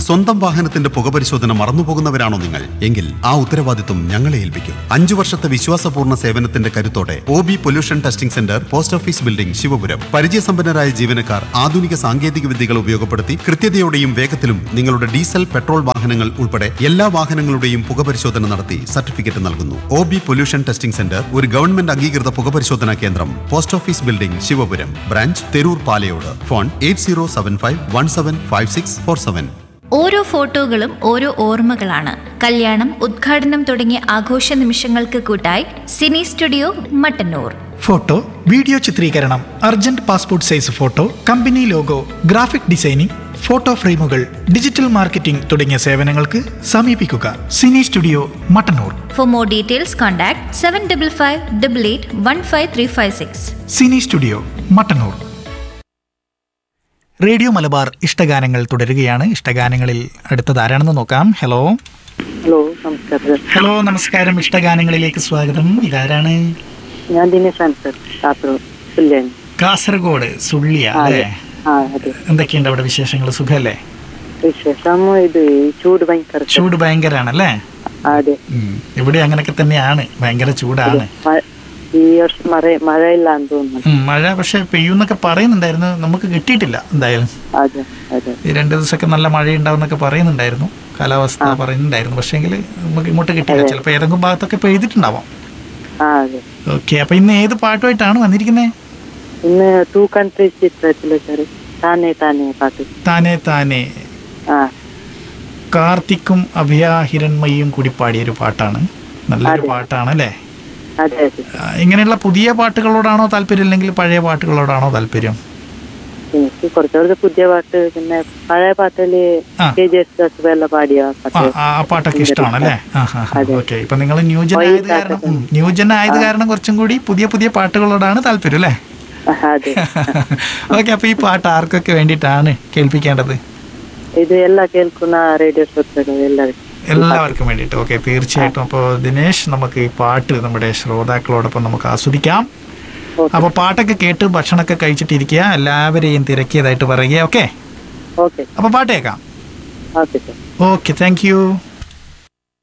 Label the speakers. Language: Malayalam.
Speaker 1: സ്വന്തം വാഹനത്തിന്റെ പുകപരിശോധന മറന്നുപോകുന്നവരാണോ നിങ്ങൾ എങ്കിൽ ആ ഉത്തരവാദിത്വം ഞങ്ങളെ ഏൽപ്പിക്കും അഞ്ചു വർഷത്തെ വിശ്വാസപൂർണ്ണ സേവനത്തിന്റെ കരുത്തോടെ O B pollution testing centre post office building Sivapuram പരിചയസമ്പന്നരായ ജീവനക്കാർ ആധുനിക സാങ്കേതിക വിദ്യകൾ ഉപയോഗപ്പെടുത്തി കൃത്യതയോടെയും വേഗത്തിലും നിങ്ങളുടെ ഡീസൽ പെട്രോൾ വാഹനങ്ങൾ ഉൾപ്പെടെ എല്ലാ വാഹനങ്ങളുടെയും പുകപരിശോധന നടത്തി സർട്ടിഫിക്കറ്റ് നൽകുന്നു O B pollution testing centre ഒരു ഗവൺമെന്റ് അംഗീകൃത പുകപരിശോധനാ കേന്ദ്രം post office building Sivapuram branch Theroor Palayode phone eight zero seven five one seven five six four seven
Speaker 2: ഓരോ ഫോട്ടോകളും ഓരോ ഓർമ്മകളാണ് കല്യാണം ഉദ്ഘാടനം തുടങ്ങിയ ആഘോഷ നിമിഷങ്ങൾക്ക് കൂട്ടായി cine studio Mattannur
Speaker 3: photo video ചിത്രീകരണം urgent passport size photo company logo graphic designing photo ഫ്രെയിമുകൾ ഡിജിറ്റൽ മാർക്കറ്റിംഗ് തുടങ്ങിയ സേവനങ്ങൾക്ക് സമീപിക്കുക cine studio Mattannur
Speaker 2: for more details contact seven double five double eight one five three five six
Speaker 3: cine studio Mattannur radio Malabar ഇഷ്ടഗാനങ്ങൾ തുടരുകയാണ് ഇഷ്ടഗാനങ്ങളിൽ അടുത്തത് ആരാണെന്ന് നോക്കാം ഹലോ
Speaker 4: ഹലോ നമസ്കാരം സർ
Speaker 3: ഹലോ നമസ്കാരം ഇഷ്ടഗാനങ്ങളിലേക്ക് സ്വാഗതം ഇതാരാണ്
Speaker 4: ഞാൻ ദിനേശാണ് സർ കാസർഗോഡ് കല്യാണി
Speaker 3: കാസർഗോഡ് സുള്ളിയ
Speaker 4: ആ,
Speaker 3: അല്ലേ
Speaker 4: അതെ ആ അതെ
Speaker 3: എന്തൊക്കെയുണ്ട് അവിടെ വിശേഷങ്ങൾ സുഖല്ലേ
Speaker 4: വിശേഷം ഇത് ഈ ചൂട് ഭയങ്കര സർ.
Speaker 3: ചൂട് ഭയങ്കരാണല്ലേ
Speaker 4: ആ, അതെ
Speaker 3: ഉം. ഇവിടെ അങ്ങനെയൊക്കെ തന്നെയാണ് ഭയങ്കര ചൂടാണ്
Speaker 4: മ- ഈ വർഷം മഴ മഴയില്ലാന്ന് തോന്നുന്നു
Speaker 3: ഉം, മഴ പക്ഷെ പെയ്യൂന്നൊക്കെ പറയുന്നുണ്ടായിരുന്നു നമുക്ക് കിട്ടിയിട്ടില്ല എന്തായാലും
Speaker 4: അതെ അതെ
Speaker 3: ഈ രണ്ട് ദിവസമൊക്കെ നല്ല മഴയുണ്ടാവുന്നൊക്കെ പറയുന്നുണ്ടായിരുന്നു കാലാവസ്ഥ പറയുന്നുണ്ടായിരുന്നു പക്ഷേങ്കിൽ നമുക്ക് ഇങ്ങോട്ട് കിട്ടിയില്ല ചിലപ്പോൾ ഏതെങ്കിലും ഭാഗത്തൊക്കെ പെയ്തിട്ടുണ്ടാവാം
Speaker 4: ആ അതെ
Speaker 3: ഓക്കെ അപ്പൊ ഇന്ന് ഏത് പാട്ടുമായിട്ടാണ് വന്നിരിക്കുന്നത്
Speaker 4: ഇന്ന് ടു കൺട്രീസ് ചിത്രത്തില് സർ താനെ താനെ പാട്ട്
Speaker 3: താനേ താനേ
Speaker 4: ആ
Speaker 3: കാർത്തിക്കും അഭയ ഹിരൺമയും കൂടി പാടിയൊരു പാട്ടാണ് നല്ലൊരു പാട്ടാണ് അല്ലേ
Speaker 4: അതെ അതെ
Speaker 3: ആ, ഇങ്ങനെയുള്ള പുതിയ പാട്ടുകളോടാണോ താല്പര്യം അല്ലെങ്കിൽ പഴയ പാട്ടുകളോടാണോ താല്പര്യം
Speaker 4: എനിക്ക് കുറച്ചുകൂടെ പുതിയ പാട്ട് പിന്നെ പഴയ പാട്ടില്
Speaker 3: ആ.
Speaker 4: കെ ജെ എസ് ദാസ് വെള്ള പാടിയ
Speaker 3: ആ
Speaker 4: പാട്ട്
Speaker 3: ആ പാട്ടൊക്കെ ഇഷ്ടമാണ് അല്ലേ ആ ഹാ
Speaker 4: അതെ.
Speaker 3: ഓക്കെ ഇപ്പൊ നിങ്ങൾ ന്യൂജൻ ആയത് കാരണം ഉം, ന്യൂജൻ ആയത് കാരണം കുറച്ചും കൂടി പുതിയ പുതിയ പാട്ടുകളോടാണ് താല്പര്യം അല്ലേ
Speaker 4: ആ, അതെ
Speaker 3: ഓക്കെ അപ്പൊ ഈ പാട്ട് ആർക്കൊക്കെ വേണ്ടിയിട്ടാണ് കേൾപ്പിക്കേണ്ടത്
Speaker 4: ഇത് എല്ലാ കേൾക്കുന്ന റേഡിയോ ശ്രോതാക്കൾ എല്ലാവർക്കും
Speaker 3: എല്ലാവർക്കും വേണ്ടിയിട്ട് ഓക്കെ തീർച്ചയായിട്ടും അപ്പോൾ ദിനേശ് നമുക്ക് ഈ പാട്ട് നമ്മുടെ ശ്രോതാക്കളോടൊപ്പം നമുക്ക് ആസ്വദിക്കാം
Speaker 4: ഓക്കെ
Speaker 3: അപ്പൊ പാട്ടൊക്കെ കേട്ട് ഭക്ഷണമൊക്കെ കഴിച്ചിട്ടിരിക്കുക എല്ലാവരെയും തിരക്കിയതായിട്ട് പറയുക ഓക്കെ
Speaker 4: ഓക്കെ
Speaker 3: അപ്പൊ പാട്ട് കേൾക്കാം
Speaker 4: okay sir
Speaker 3: okay thank U